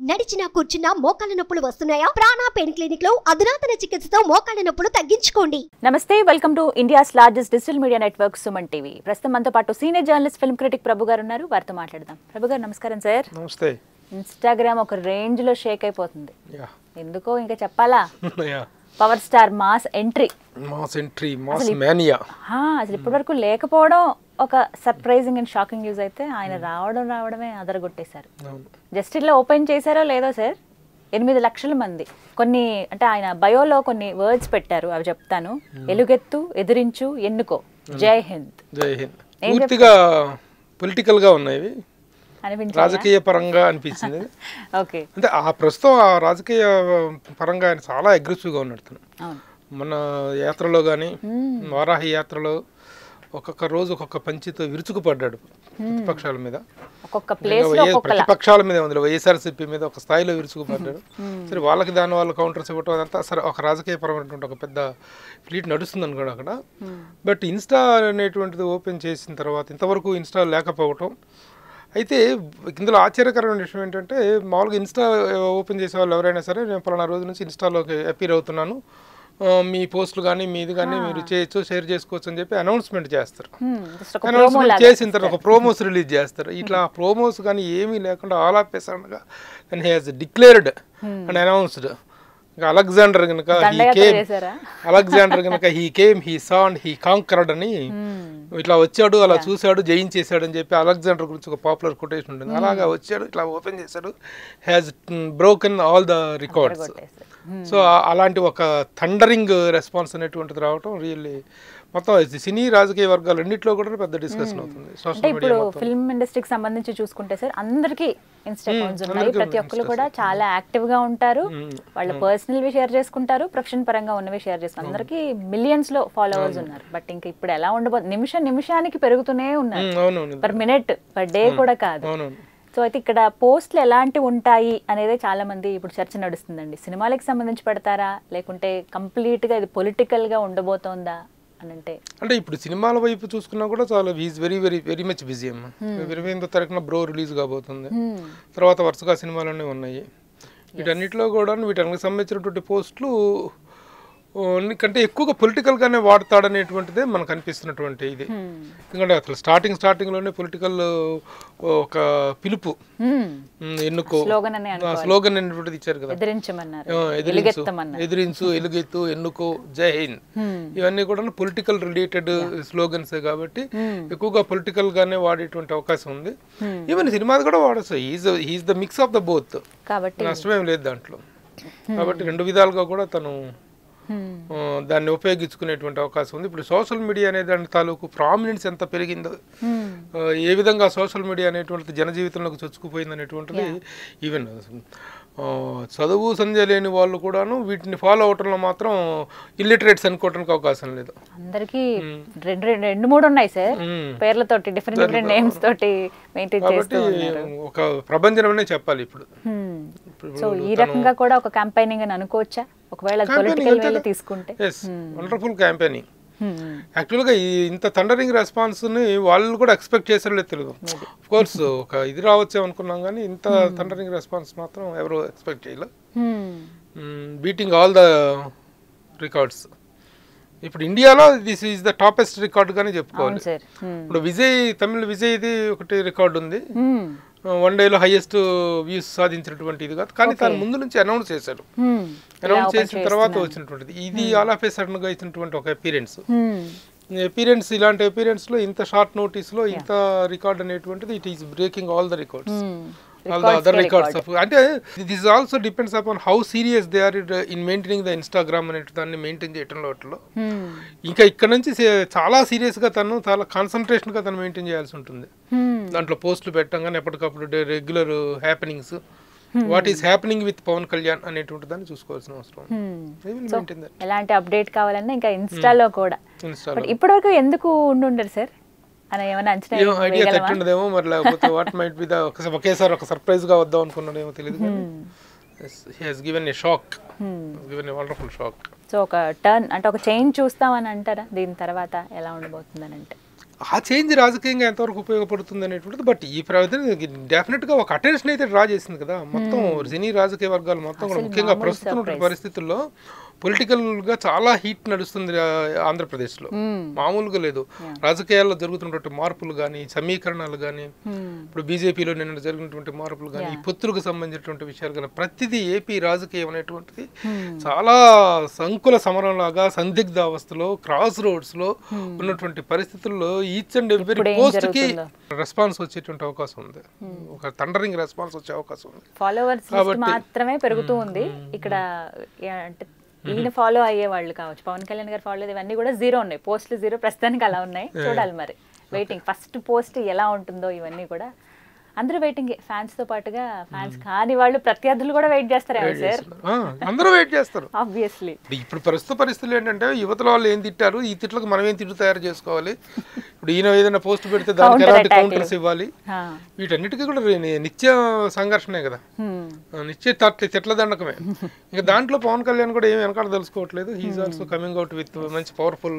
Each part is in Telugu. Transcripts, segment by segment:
నడిచినా కూర్చున్నా మోకాళ్ళ నొప్పులు వస్తున్నాయా ప్రాణా పెయిన్ క్లినిక్ లో అధునాతన చికిత్సతో మోకాళ్ళ నొప్పులు తగ్గించుకోండి నమస్తే welcome to India's largest digital media network Suman TV ప్రస్తుతం మనతో పాటు senior journalist film critic Prabhu గారు ఉన్నారు వారితో మాట్లాడదాం ప్రభు గారు నమస్కారం సార్ నమస్తే ఇన్స్టాగ్రామ్ ఒక రేంజ్ లో షేక్ అయిపోతుంది యా ఎందుకో ఇంకా చెప్పాలా yeah power star mass entry mass entry mass mania అసలు ఇప్పటివరకు లేకపోవడం ఒక సర్ప్రైజింగ్ అండ్ షాకింగ్ న్యూస్ అయితే ఆయన రావడం రావడమే అదరగొట్టేశారు అవును జస్ట్ ఇట్లా ఓపెన్ చేశారో లేదో సార్ ఎనిమిది లక్షల మంది కొన్ని అంటే ఆయన బయోలో కొన్ని వర్డ్స్ పెట్టారు అవి చెప్తాను ఎలుగెత్తు ఎదిరించు ఎన్నుకో జై హింద్ జై హింద్ పూర్తిగా పొలిటికల్ గా ఉన్నాయి ఇవి. అనిపించింది రాజకీయ పరంగా అనిపించింది ఓకే అంటే ఆ ప్రస్తుతం ఆ రాజకీయ పరంగా ఆయన చాలా అగ్రెసివ్గా ఉన్నాడు తను అవును మన యాత్రలో కానీ వారాహి యాత్రలో ఒక్కొక్క రోజు ఒక్కొక్క పంచితో విరుచుకుపడ్డాడు ప్రతిపక్షాల మీద ఒక్కొక్క ప్లేస్ లో వైఎస్- ఒక్కొక్కలా ప్రతిపక్షాల మీద ఉంది వైఎస్ఆర్సీపీ మీద ఒక స్థాయిలో విరుచుకుపడ్డాడు సరే వాళ్ళకి దాని వాళ్ళు కౌంటర్స్ ఇవ్వటం అదంతా సరే ఒక రాజకీయ పరమైనటువంటి ఒక పెద్ద ఫ్లీట్ నడుస్తుంది అనుకోండి అక్కడ బట్ ఇన్స్టా అనేటువంటిది ఓపెన్ చేసిన తర్వాత ఇంతవరకు ఇన్స్టా లేకపోవటం అయితే ఇందులో ఆశ్చర్యకరమైన విషయం ఏంటంటే మామూలుగా ఇన్స్టా ఓపెన్ చేసే వాళ్ళు ఎవరైనా సరే నేను పలానా రోజు నుంచి ఇన్స్టాలోకి అపీర్ అవుతున్నాను ఆ, మీ పోస్టులు కానీ మీది కానీ మీరు చేయొచ్చు షేర్ చేసుకోవచ్చు అని చెప్పి అనౌన్స్మెంట్ చేస్తారు జస్ట్ ఒక ప్రోమో అనౌన్స్మెంట్ లాగా చేసిన తర్వాత ఒక ప్రోమోస్ రిలీజ్ చేస్తారు ఇట్లా ప్రోమోస్ కానీ ఏమీ లేకుండా ఆల్ ఆఫ్ గా and he has declared and announced ఇంకా అలెగ్జాండర్ కనుక హీ దండయాత్ర కేమ్ చేశారా అలెగ్జాండర్ కనుక he came he saw and he conquered అని ఇట్లా వచ్చాడు అలా చూశాడు జయించేశాడు అని చెప్పి అలెగ్జాండర్ గురించి ఒక పాపులర్ కొటేషన్ ఉంటుంది అలాగా వచ్చాడు ఇట్లా ఓపెన్ చేశాడు has broken all the records కొట్టేశారు. సో ఆ- అలాంటి ఒక థండరింగ్ రెస్పాన్స్ అనేటువంటిది రావటం రియల్లీ మొత్తం ఇది సినీ రాజకీయ వర్గాలు అన్నింటిలో కూడా పెద్ద డిస్కషన్ అవుతుంది అంటే సోషల్ ఇప్పుడు మీడియా మొత్తం ఫిల్మ్ ఇండస్ట్రీకి సంబంధించి చూసుకుంటే సార్ అందరికీ ఇన్స్టా అకౌంట్స్ ఉన్నాయి అందరికీ ప్రతి ఒక్కరు కూడా చాలా యాక్టివ్ గా ఉంటారు వాళ్ళ పర్సనల్ వి షేర్ చేసుకుంటారు ప్రొఫెషన్ పరంగా ఉన్నవి షేర్ చేసుకుంటారు అందరికీ మిలియన్స్ లో ఫాలోవర్స్ ఉన్నారు బట్ ఇంకా ఇప్పుడు ఎలా ఉండబోతుంది నిమిషం నిమిషానికి పెరుగుతూనే ఉన్నారు ఉమ్, అవునవును పర్ మినిట్ పర్ డే కూడా కాదు అవునవును సో అయితే ఇక్కడ పోస్టులు ఎలాంటివి ఉంటాయి అనేది చాలా మంది ఇప్పుడు చర్చ నడుస్తుందండి సినిమాలకు సంబంధించి పెడతారా లేకుంటే కంప్లీట్ గా ఇది పొలిటికల్ గా ఉండబోతోందా అని అంటే అంటే ఇప్పుడు సినిమాల వైపు చూసుకున్నా కూడా చాలా is very very very much busy అమ్మ ఇరవై ఎనిమిదో తారీఖున బ్రో రిలీజ్ కాబోతుంది తర్వాత వరుసగా సినిమాలన్నీ ఉన్నాయి వీటన్నిటిలో కూడా వీటన్నిటికి సంబంధించినటువంటి పోస్టులు ఓ, కంటే ఎక్కువగా పొలిటికల్ గానే వాడతాడనేటువంటిదే మనకు అనిపిస్తున్నటువంటి ఇది ఎందుకంటే అసలు స్టార్టింగ్ స్టార్టింగ్ లోనే పొలిటికల్ ఒక పిలుపు Hmm. ఉమ్, ఎన్నుకో స్లోగన్ అనే అనుకోవాలి. స్లోగన్ అనేటువంటిది ఇచ్చారు కదా ఎదిరించమన్నారు ఆ, ఎదిరించు ఎలుగెత్తమన్నారు ఎదిరించు ఎలుగెత్తు ఎన్నుకో జై హింద్ ఇవన్నీ కూడా పొలిటికల్ రిలేటెడ్ స్లోగన్స్ కాబట్టి ఎక్కువగా పొలిటికల్ గానే వాడేటువంటి అవకాశం ఉంది ఈవెన్ సినిమాది కూడా వాడచ్చు is is the mix of the both కాబట్టి నష్టమేం లేదు దాంట్లో కాబట్టి రెండు విధాలుగా కూడా తను Hmm. ఆ, దాన్ని ఉపయోగించుకునేటువంటి అవకాశం ఉంది ఇప్పుడు సోషల్ మీడియా అనే దాని తాలూకు ప్రామినెన్స్ ఎంత పెరిగిందో Hmm. ఆ, ఏ విధంగా సోషల్ మీడియా అనేటువంటిది జన జీవితంలోకి చొచ్చుకుపోయింది అనేటువంటిది ఈవెన్ ఆ, చదువు సంధ్య లేని వాళ్ళు కూడాను వీటిని ఫాలో అవటంలో మాత్రం ఇల్లిటరేట్స్ అనుకోవడానికి అవకాశం లేదు అందరికి రెండు రెండు రెండు మూడు ఉన్నాయి సార్ Hmm. పేర్లతోటి డిఫరెంట్ డిఫరెంట్ నేమ్స్ తోటి మెయింటైన్ చేస్తూ కాబట్టి ఉన్నారు ఒక ప్రభంజనమనే చెప్పాలి ఇప్పుడు Hmm. సో ఈ రకంగా కూడా ఒక క్యాంపైనింగ్ అని అనుకోవచ్చా ఒకవేళ పొలిటికల్ వేలో తీసుకుంటే ఎస్ వండర్ఫుల్ క్యాంపెయినింగ్ Hmm. యాక్చువల్గా ఈ ఇంత థండరింగ్ రెస్పాన్స్ని వాళ్ళు కూడా ఎక్స్పెక్ట్ చేశారో లేదు తెలియదు కోర్స్ ఒక ఇది రావచ్చే అనుకున్నాం కానీ ఇంత థండరింగ్ రెస్పాన్స్ మాత్రం ఎవరు ఎక్స్పెక్ట్ చేయలేదు Hmm. Beating all the records ఇప్పుడు ఇండియాలో this is the toppest record గానే చెప్పుకోవాలి అవును సార్ Hmm. ఇప్పుడు విజయ్ తమిళ విజయ్ది ఒకటి రికార్డు ఉంది Hmm. వన్ డేలో హైయెస్ట్ వ్యూస్ సాధించినటువంటి ఇది కాదు కానీ దాని ముందు నుంచి అనౌన్స్ చేశారు Hmm. అనౌన్స్ చేసిన తర్వాత వచ్చినటువంటిది ఇది ఆల్ ఆఫ్ ఏ సడన్ గా ఇచ్చినటువంటి ఒక అపీరెన్స్ Hmm. అపీరెన్స్ ఇలాంటి అపీరెన్స్ లో ఇంత షార్ట్ నోటీస్ లో ఇంత రికార్డ్ అనేటువంటిది it is breaking all the records Hmm. All the other records of అంటే this also depends upon how serious they are in maintaining the Instagram అనే దాన్ని మెయింటైన్ చేయడంలో వాటిలో Hmm. ఇంకా ఇక్కడ నుంచి సే- చాలా సీరియస్ గా తను చాలా కాన్సన్ట్రేషన్ గా తను మెయింటైన్ చేయాల్సి ఉంటుంది Hmm. దాంట్లో పోస్టులు పెట్టంగానే ఎప్పటికప్పుడు regular happenings what is happening with Pawan Kalyan అనేటువంటి దాన్ని చూసుకోవాల్సిన అవసరం ఉంది. Hmm. They will maintain that. ఎలాంటి అప్డేట్ కావాలన్నా ఇంకా ఇన్స్టాలో కూడా Insta బట్ ఇప్పటివరకు ఎందుకు ఉండి ఉండరు సార్ అని ఏమైనా అంచనా ఏమో ఐడియా వేయగలమా? తట్టుండదేమో మరి లేకపోతే వాట్ మైట్ బి ద ఒకేసారి ఒక సర్ప్రైజ్ గా వద్దాం అనుకున్నాడేమో తెలియదు కానీ he has given a shock given a wonderful shock so ఒక టర్న్ అంటే ఒక చేంజ్ చూస్తామని అంటారా దీని తర్వాత ఎలా ఉండబోతుందని అంటే ఆ చేంజ్ రాజకీయంగా ఎంతవరకు ఉపయోగపడుతుంది అనేటువంటిది బట్ ఈ ప్రవర్తన డెఫినెట్గా ఒక అటెన్షన్ అయితే డ్రా చేసింది కదా మొత్తం సినీ రాజకీయ వర్గాలు మొత్తం కూడా ముఖ్యంగా ప్రస్తుతం ఉన్న పరిస్థితుల్లో పొలిటికల్గా చాలా హీట్ నడుస్తుంది ఆ, ఆంధ్రప్రదేశ్లో మామూలుగా లేదు రాజకీయాల్లో జరుగుతున్నటువంటి మార్పులు కానీ సమీకరణాలు కానీ ఇప్పుడు బీజేపీలో నిన్న జరిగినటువంటి మార్పులు కానీ ఈ పొత్తులకు సంబంధించినటువంటి విషయాలు కానీ ప్రతిదీ ఏపీ రాజకీయం అనేటువంటిది చాలా సంకుల సమరంలాగా సందిగ్ధ అవస్థలో క్రాస్ రోడ్స్ లో ఉన్నటువంటి పరిస్థితుల్లో ఈచ్ అండ్ ఎవ్రీ ఇప్పుడు ఏం పోస్ట్ కి జరుగుతుందో. రెస్పాన్స్ వచ్చేటువంటి అవకాశం ఉంది ఒక థండరింగ్ రెస్పాన్స్ వచ్చే అవకాశం ఉంది ఫాలోవర్స్ లిస్ట్ మాత్రమే పెరుగుతూ ఉంది ఇక్కడ ఏ- అంటే ఈయన ఫాలో అయ్యే వాళ్ళు కావచ్చు పవన్ కళ్యాణ్ గారు ఫాలో ఇవన్నీ కూడా జీరో ఉన్నాయి పోస్టులు జీరో ప్రస్తుతానికి అలా ఉన్నాయి చూడాలి మరి వెయిటింగ్ ఫస్ట్ పోస్ట్ ఎలా ఉంటుందో ఇవన్నీ కూడా అందరూ వెయిటింగ్ ఫ్యాన్స్ తో పాటుగా ఫ్యాన్స్ కాని వాళ్ళు ప్రత్యర్థులు కూడా వెయిట్ చేస్తారేమో సార్ ఆ, అందరూ వెయిట్ చేస్తారు ఆబ్వియస్లీ ఇప్పుడు ఇప్పుడు ప్రస్తుత పరిస్థితులు ఏంటంటే యువతల వాళ్ళు ఏం తిట్టారు ఈ తిట్లకు మనం ఏం తిట్టు తయారు చేసుకోవాలి ఇప్పుడు ఈయన ఏదైనా పోస్ట్ పెడితే దానికి Counter ఎలాంటి attack లు. కౌంటర్స్ ఇవ్వాలి వీటన్నిటికీ కూడా ని- నిత్య సంఘర్షణే కదా ఆ, నిత్య తట్ల తిట్ల దండకమే ఇంకా దాంట్లో పవన్ కళ్యాణ్ కూడా ఏం వెనకాల తెలుసుకోవట్లేదు he is also coming out with మంచి పవర్ఫుల్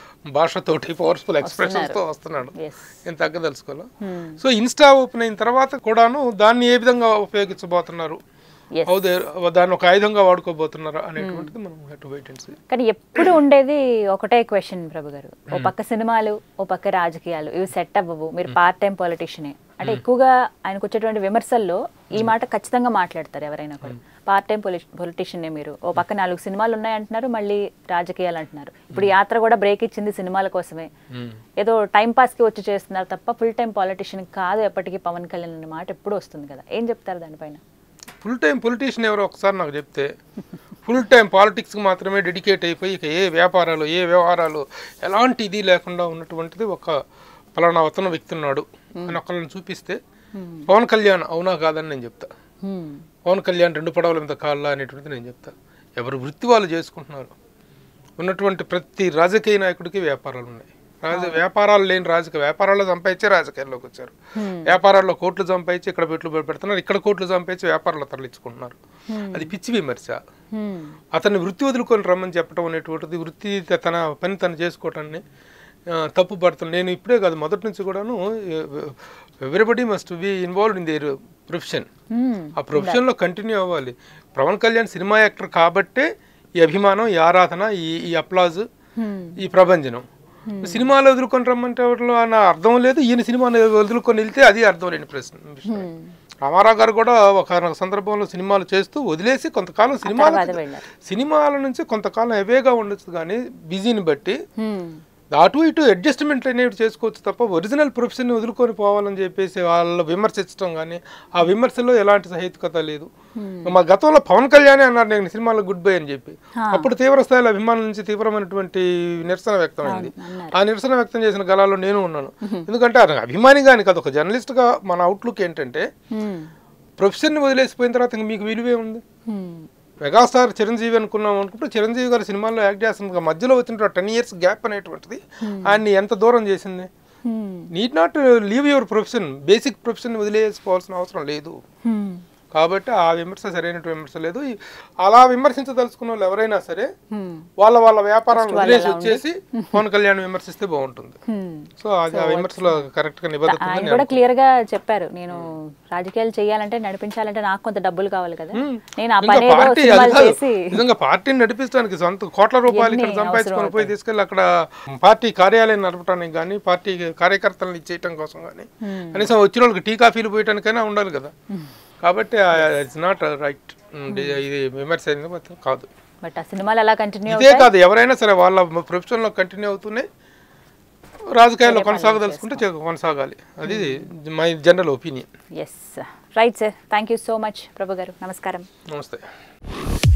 భాషతోటి పవర్ఫుల్ ఎక్స్ప్రెషన్స్ తో వస్తున్నాడు ఎస్ ఏం తగ్గ తెలుసుకోవాలా సో ఇన్స్టా ఓపెన్ అయిన తర్వాత కూడాను దాన్ని ఏ విధంగా ఉపయోగించబోతున్నారు Yes. How they- దాన్ని ఒక ఆయుధంగా వాడుకోబోతున్నారు అనేటువంటిది మనం టు వెయిట్ అండ్ సీ కానీ ఎప్పుడు ఉండేది ఒకటే క్వశ్చన్ ప్రభు గారు ఓ పక్క సినిమాలు ఓ పక్క రాజకీయాలు ఇవి సెట్ అవ్వవు మీరు పార్ట్ టైం పొలిటీషియనే అంటే ఎక్కువగా ఆయనకు వచ్చేటువంటి విమర్శల్లో ఈ మాట ఖచ్చితంగా మాట్లాడతారు ఎవరైనా కూడా పార్ట్ టైం పొలి పొలిటీషియనే మీరు ఓ పక్క నాలుగు సినిమాలు ఉన్నాయి అంటున్నారు మళ్ళీ రాజకీయాలు అంటున్నారు ఇప్పుడు యాత్ర కూడా బ్రేక్ ఇచ్చింది సినిమాల కోసమే ఏదో టైం పాస్కి వచ్చి చేస్తున్నారు తప్ప ఫుల్ టైం పొలిటీషియన్ కాదు ఎప్పటికీ పవన్ కళ్యాణ్ అనే మాట ఎప్పుడు వస్తుంది కదా ఏం చెప్తారు దానిపైన ఫుల్ టైం పొలిటీషియన్ ఎవరో ఒకసారి నాకు చెప్తే ఫుల్ టైం పాలిటిక్స్కి మాత్రమే డెడికేట్ అయిపోయి ఇక ఏ వ్యాపారాలు ఏ వ్యవహారాలు ఎలాంటి ఇది లేకుండా ఉన్నటువంటిది ఒక ఫలానా అతను వ్యక్తి ఉన్నాడు అని ఒకళ్ళని చూపిస్తే పవన్ కళ్యాణ్ అవునా కాదని నేను చెప్తా Hmm. పవన్ కళ్యాణ్ రెండు పడవల మీద కాళ్ళ అనేటువంటిది నేను చెప్తా ఎవరు వృత్తి వాళ్ళు చేసుకుంటున్నారు ఉన్నటువంటి ప్రతి రాజకీయ నాయకుడికి వ్యాపారాలు ఉన్నాయి రాజ వ్యాపారాలు లేని రాజకీయ వ్యాపారాల్లో సంపాదించే రాజకీయాల్లోకి వచ్చారు వ్యాపారాల్లో కోట్లు సంపాదించి ఇక్కడ పెట్టుబడి పెడుతున్నారు ఇక్కడ కోట్లు సంపాదించి వ్యాపారాలు తరలించుకుంటున్నారు అది పిచ్చి విమర్శ Hmm. అతన్ని వృత్తి వదులుకొని రమ్మని చెప్పడం అనేటువంటిది వృత్తి తన పని తను చేసుకోవటాన్ని ఆ, తప్పు పడుతుంది నేను ఇప్పుడే కాదు మొదటి నుంచి కూడాను everybody must be involved in their profession Hmm. ఆ ప్రొఫెషన్లో కంటిన్యూ అవ్వాలి పవన్ కళ్యాణ్ సినిమా యాక్టర్ కాబట్టే ఈ అభిమానం ఈ ఆరాధన ఈ ఈ అప్లాజ్ Hmm. ఈ ప్రభంజనం సినిమాలో వదులుకొని రమ్మంటే వాటిలో నా అర్థం లేదు ఈయన సినిమాని వదులుకొని వెళ్తే అది అర్థం లేని ప్రశ్న విషయం. రామారావు గారు కూడా ఒక సందర్భంలో సినిమాలు చేస్తూ వదిలేసి కొంతకాలం సినిమాల తర్వాత వెళ్ళారు. సినిమాల నుంచి కొంతకాలం అవేగా ఉండొచ్చు కానీ బిజీని బట్టి Hmm. అటు ఇటు అడ్జస్ట్మెంట్ అనేవి చేసుకోవచ్చు తప్ప ఒరిజినల్ ప్రొఫెషన్ వదులుకొని పోవాలని చెప్పేసి వాళ్ళు విమర్శించడం కానీ ఆ విమర్శలో ఎలాంటి సహేతుకత లేదు మా గతంలో పవన్ కళ్యాణ్ అన్నారు నేను సినిమాలో గుడ్ బై అని చెప్పి అప్పుడు తీవ్ర స్థాయిలో అభిమానుల నుంచి తీవ్రమైనటువంటి నిరసన వ్యక్తమైంది ఆ నిరసన వ్యక్తం చేసిన గలాల్లో నేను ఉన్నాను ఎందుకంటే ఆయన అభిమాని కానీ కాదు ఒక జర్నలిస్ట్ గా మన అవుట్లుక్ ఏంటంటే Hmm. ప్రొఫెషన్ వదిలేసిపోయిన తర్వాత ఇంక మీకు విలువే ఉంది Hmm. మెగాస్టార్ చిరంజీవి అనుకున్నాం అనుకుంటే చిరంజీవి గారి సినిమాల్లో యాక్ట్ చేస్తుంది మధ్యలో వచ్చిన టెన్ ఇయర్స్ గ్యాప్ అనేటువంటిది ఆయన్ని ఎంత దూరం చేసింది Hmm. Need not leave your profession basic profession వదిలేసుకోవాల్సిన అవసరం లేదు Hmm. కాబట్టి ఆ విమర్శ సరైన విమర్శ లేదు ఈ- అలా విమర్శించదలుచుకున్న వాళ్ళు ఎవరైనా సరే Hmm. వాళ్ళ వాళ్ళ వ్యాపారాన్ని వదిలేసి వచ్చేసి పవన్ కళ్యాణ్ విమర్శిస్తే బాగుంటుంది Hmm. సో అది ఆ విమర్శలో కరెక్ట్ గా నిబద్ధత ఆయన ఉందని కూడా క్లియర్ గా చెప్పారు నేను రాజకీయాలు చేయాలంటే నడిపించాలంటే నాకు కొంత డబ్బులు కావాలి కదా నేను ఆ ఇంకా పని ఏదో పార్టీ సినిమాలు అది కాదు. చేసి నిజంగా పార్టీని నడిపించడానికి సొంత కోట్ల రూపాయలు ఇక్కడ ఎన్ని సంపాదించుకొని అవసరం పోయి తీసుకెళ్ళి అక్కడ పార్టీ కార్యాలయం నడపడానికి కానీ పార్టీ కార్యకర్తలను ఇచ్చేయటం కోసం కానీ కనీసం వచ్చిన వాళ్ళకి టీ కాఫీలు పోయటానికైనా ఉండాలి కదా కాబట్టి ఇట్స్ నాట్ రైట్ ఇది విమర్శ అయింది మాత్రం కాదు బట్ ఆ సినిమాలు అలా కంటిన్యూ ఇదే కాదు ఎవరైనా సరే వాళ్ళ ప్రొఫెషన్లో కంటిన్యూ అవుతూనే రాజకీయాల్లో కొనసాగదలుచుకుంటే చే- కొనసాగాలి అది my general opinion yes right sir thank you so much Prabhu గారు నమస్కారం నమస్తే